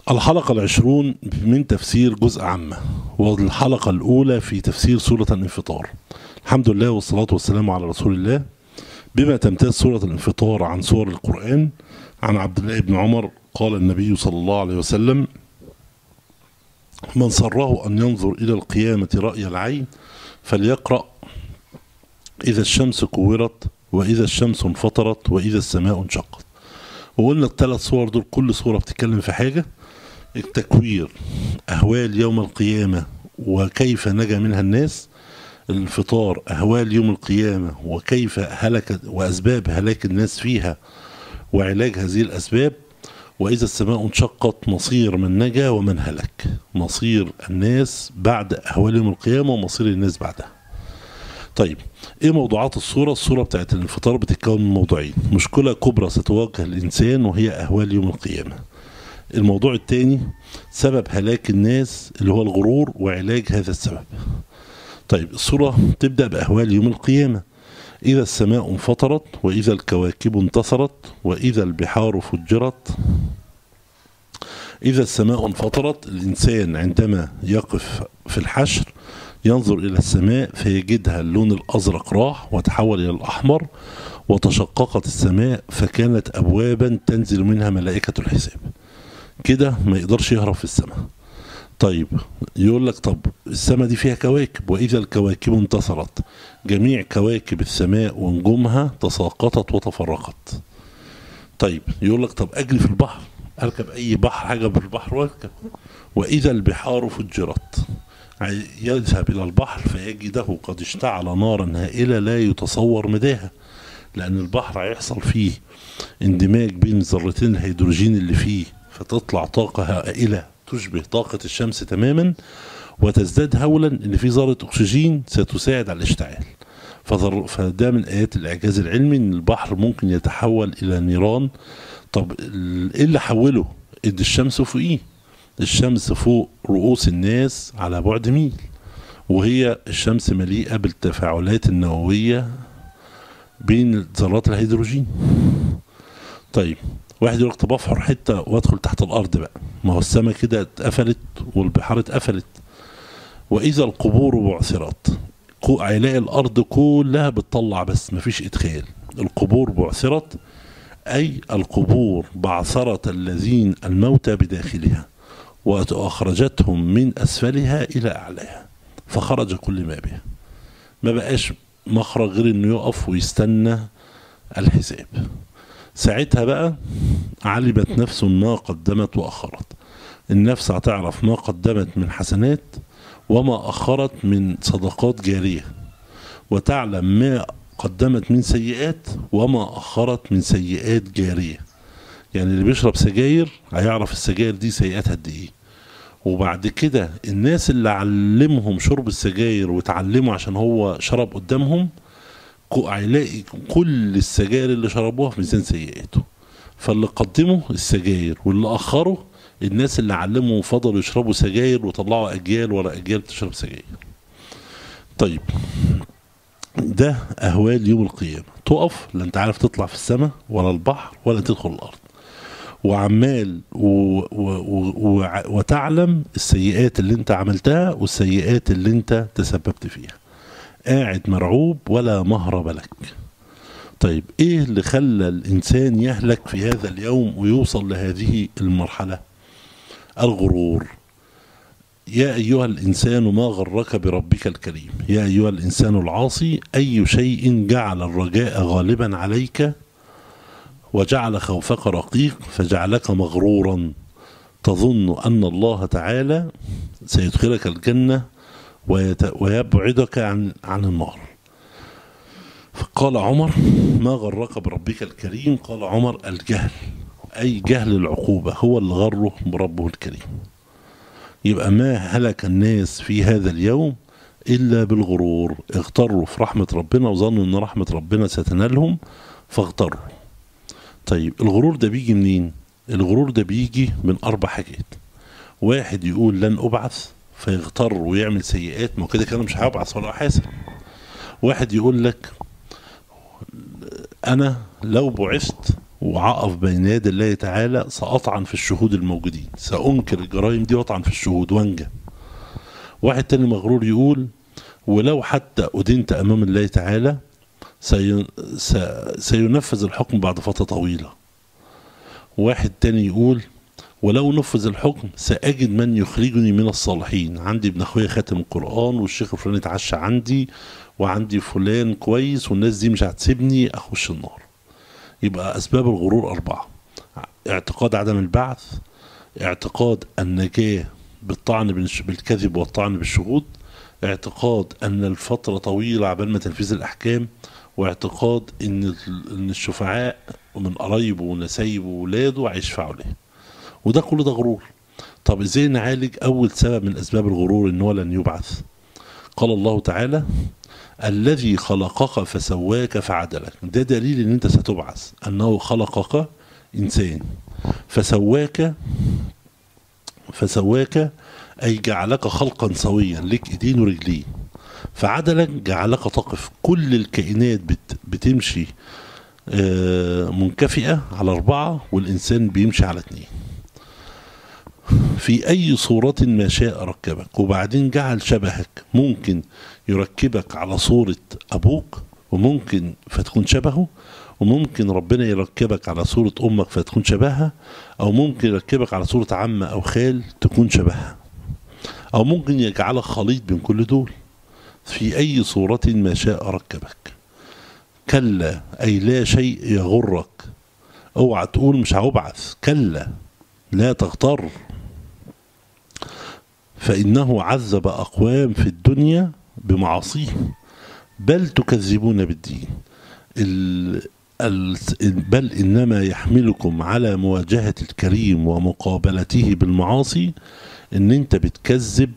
الحلقة العشرون من تفسير جزء عامة والحلقة الأولى في تفسير سورة الانفطار الحمد لله والصلاة والسلام على رسول الله بما تمتاز سورة الانفطار عن سور القرآن عن عبد الله بن عمر قال النبي صلى الله عليه وسلم من سره أن ينظر إلى القيامة رأي العين فليقرأ إذا الشمس كورت وإذا الشمس انفطرت وإذا السماء انشقت وقلنا الثلاث صور دول كل صورة بتتكلم في حاجة التكوير أهوال يوم القيامة وكيف نجا منها الناس الفطار أهوال يوم القيامة وكيف هلك وأسباب هلاك الناس فيها وعلاج هذه الأسباب وإذا السماء انشقت مصير من نجا ومن هلك مصير الناس بعد أهوال يوم القيامة ومصير الناس بعدها طيب ايه موضوعات الصورة الصورة بتاعت الانفطار بتتكون من موضوعين مشكلة كبرى ستواجه الإنسان وهي أهوال يوم القيامة الموضوع الثاني سبب هلاك الناس اللي هو الغرور وعلاج هذا السبب طيب الصورة تبدأ بأهوال يوم القيامة إذا السماء انفطرت وإذا الكواكب انتصرت وإذا البحار فجرت إذا السماء انفطرت الإنسان عندما يقف في الحشر ينظر إلى السماء فيجدها اللون الأزرق راح وتحول إلى الأحمر وتشققت السماء فكانت أبوابا تنزل منها ملائكة الحساب كده ما يقدرش يهرب في السماء طيب يقول لك طب السماء دي فيها كواكب وإذا الكواكب انتصرت جميع كواكب السماء ونجومها تساقطت وتفرقت طيب يقول لك طب أجري في البحر أركب أي بحر حاجة في البحر وأركب وإذا البحار فجرت يذهب إلى البحر فيجده قد اشتعل نارا هائلة لا يتصور مداها لأن البحر هيحصل فيه اندماج بين ذرتين الهيدروجين اللي فيه فتطلع طاقة هائلة تشبه طاقة الشمس تماما وتزداد هولا ان في ذرة اكسجين ستساعد على الاشتعال فضر فده من ايات الاعجاز العلمي ان البحر ممكن يتحول الى نيران طب ايه اللي حوله؟ ان الشمس فوقيه الشمس فوق رؤوس الناس على بعد ميل وهي الشمس مليئة بالتفاعلات النووية بين ذرات الهيدروجين طيب واحد يقول طب افحر حته وادخل تحت الارض بقى ما هو السماء كده اتقفلت والبحار اتقفلت واذا القبور بعثرت هيلاقي الارض كلها بتطلع بس مفيش ادخال القبور بعثرت اي القبور بعثرت الذين الموتى بداخلها واخرجتهم من اسفلها الى اعلاها فخرج كل ما بها ما بقاش مخرج غير انه يقف ويستنى الحساب ساعتها بقى علمت نفس ما قدمت واخرت النفس هتعرف ما قدمت من حسنات وما اخرت من صدقات جاريه وتعلم ما قدمت من سيئات وما اخرت من سيئات جاريه يعني اللي بيشرب سجاير هيعرف السجاير دي سيئاتها قد ايه وبعد كده الناس اللي علمهم شرب السجاير وتعلموا عشان هو شرب قدامهم هيلاقي كل السجاير اللي شربوها في ميزان سيئاته فاللي قدموا السجاير واللي اخروا الناس اللي علموا فضلوا يشربوا سجاير وطلعوا اجيال ورا اجيال تشرب سجاير طيب ده اهوال يوم القيامه تقف لا انت عارف تطلع في السماء ولا البحر ولا تدخل الارض وعمال و و و و وتعلم السيئات اللي انت عملتها والسيئات اللي انت تسببت فيها قاعد مرعوب ولا مهرب لك طيب ايه اللي خلى الانسان يهلك في هذا اليوم ويوصل لهذه المرحله الغرور يا ايها الانسان ما غرك بربك الكريم يا ايها الانسان العاصي اي شيء جعل الرجاء غالبا عليك وجعل خوفك رقيق فجعلك مغرورا تظن ان الله تعالى سيدخلك الجنه ويبعدك عن عن النار فقال عمر ما غرك بربك الكريم قال عمر الجهل أي جهل العقوبة هو اللي غره بربه الكريم يبقى ما هلك الناس في هذا اليوم إلا بالغرور اغتروا في رحمة ربنا وظنوا أن رحمة ربنا ستنالهم فاغتروا طيب الغرور ده بيجي منين الغرور ده بيجي من أربع حاجات واحد يقول لن أبعث فيغتر ويعمل سيئات ما كده كده مش هبعث ولا حاسب واحد يقول لك انا لو بعثت وعقف بين يدي الله تعالى سأطعن في الشهود الموجودين سأنكر الجرائم دي وأطعن في الشهود وانجى واحد تاني مغرور يقول ولو حتى أدنت أمام الله تعالى سي... س... سينفذ الحكم بعد فترة طويلة واحد تاني يقول ولو نفذ الحكم سأجد من يخرجني من الصالحين عندي ابن أخويا خاتم القرآن والشيخ فلان اتعشى عندي وعندي فلان كويس والناس دي مش هتسيبني أخش النار يبقى أسباب الغرور أربعة اعتقاد عدم البعث اعتقاد النجاة بالطعن بالش- بالكذب والطعن بالشهود اعتقاد أن الفترة طويلة عبال ما تنفيذ الأحكام واعتقاد أن ال- أن الشفعاء ومن قرايبه ونسايبه وولاده هيشفعوا له وده كله ده غرور طب ازاي نعالج أول سبب من أسباب الغرور أن هو لن يبعث قال الله تعالى الذي خلقك فسواك فعدلك ده دليل ان انت ستبعث انه خلقك انسان فسواك فسواك اي جعلك خلقا سويا لك ايدين ورجلين فعدلك جعلك تقف كل الكائنات بت بتمشي آه، منكفئة على أربعة والإنسان بيمشي على اتنين في أي صورة ما شاء ركبك وبعدين جعل شبهك ممكن يركبك على صورة أبوك وممكن فتكون شبهه وممكن ربنا يركبك على صورة أمك فتكون شبهها أو ممكن يركبك على صورة عم أو خال تكون شبهها أو ممكن يجعلك خليط بين كل دول في أي صورة ما شاء ركبك كلا أي لا شيء يغرك اوعى تقول مش هبعث كلا لا تغتر فإنه عذب أقوام في الدنيا بمعاصيهم بل تكذبون بالدين ال ال بل إنما يحملكم على مواجهة الكريم ومقابلته بالمعاصي إن أنت بتكذب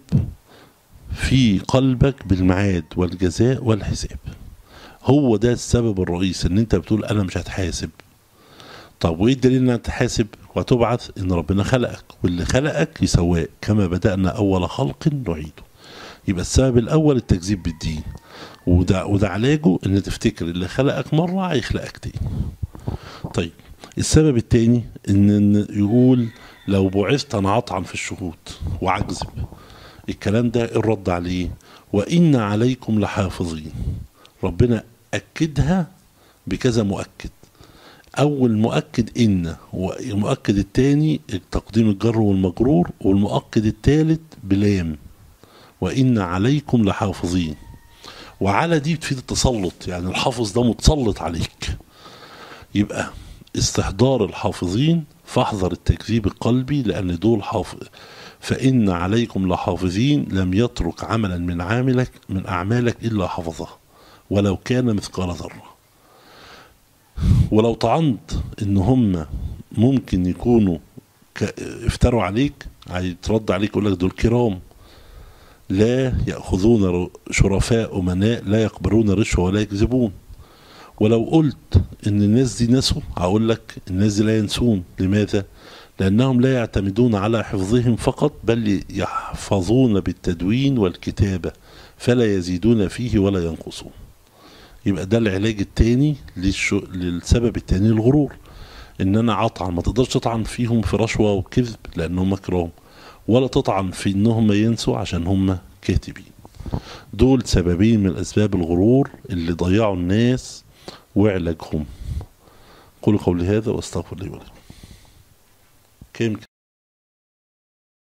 في قلبك بالمعاد والجزاء والحساب هو ده السبب الرئيسي ان انت بتقول انا مش هتحاسب طب وايه الدليل انك هتحاسب وتبعث ان ربنا خلقك واللي خلقك يسواك كما بدأنا اول خلق نعيده يبقى السبب الاول التكذيب بالدين وده وده علاجه ان تفتكر اللي خلقك مره هيخلقك تاني طيب السبب التاني ان إن يقول لو بعثت انا هطعن في الشهود واعجزب الكلام ده الرد عليه وان عليكم لحافظين ربنا اكدها بكذا مؤكد اول مؤكد ان والمؤكد الثاني تقديم الجر والمجرور والمؤكد الثالث بلام وان عليكم لحافظين وعلى دي بتفيد التسلط يعني الحافظ ده متسلط عليك يبقى استحضار الحافظين فاحذر التكذيب القلبي لان دول حافظ فان عليكم لحافظين لم يترك عملا من عاملك من اعمالك الا حفظه ولو كان مثقال ذره ولو طعنت ان هم ممكن يكونوا ك... افتروا عليك هيترد عليك يقول لك دول كرام لا ياخذون ر- شرفاء امناء لا يقبلون رشوه ولا يكذبون ولو قلت ان الناس دي نسوا هقول لك الناس دي لا ينسون لماذا لانهم لا يعتمدون على حفظهم فقط بل يحفظون بالتدوين والكتابه فلا يزيدون فيه ولا ينقصون يبقى ده العلاج التاني للشو... للسبب التاني الغرور ان انا اطعن ما تقدرش تطعن فيهم في رشوه وكذب لانهم كرام ولا تطعن في انهم ينسوا عشان هم كاتبين دول سببين من اسباب الغرور اللي ضيعوا الناس وعلاجهم قولوا قولي هذا واستغفر لي ولكم كم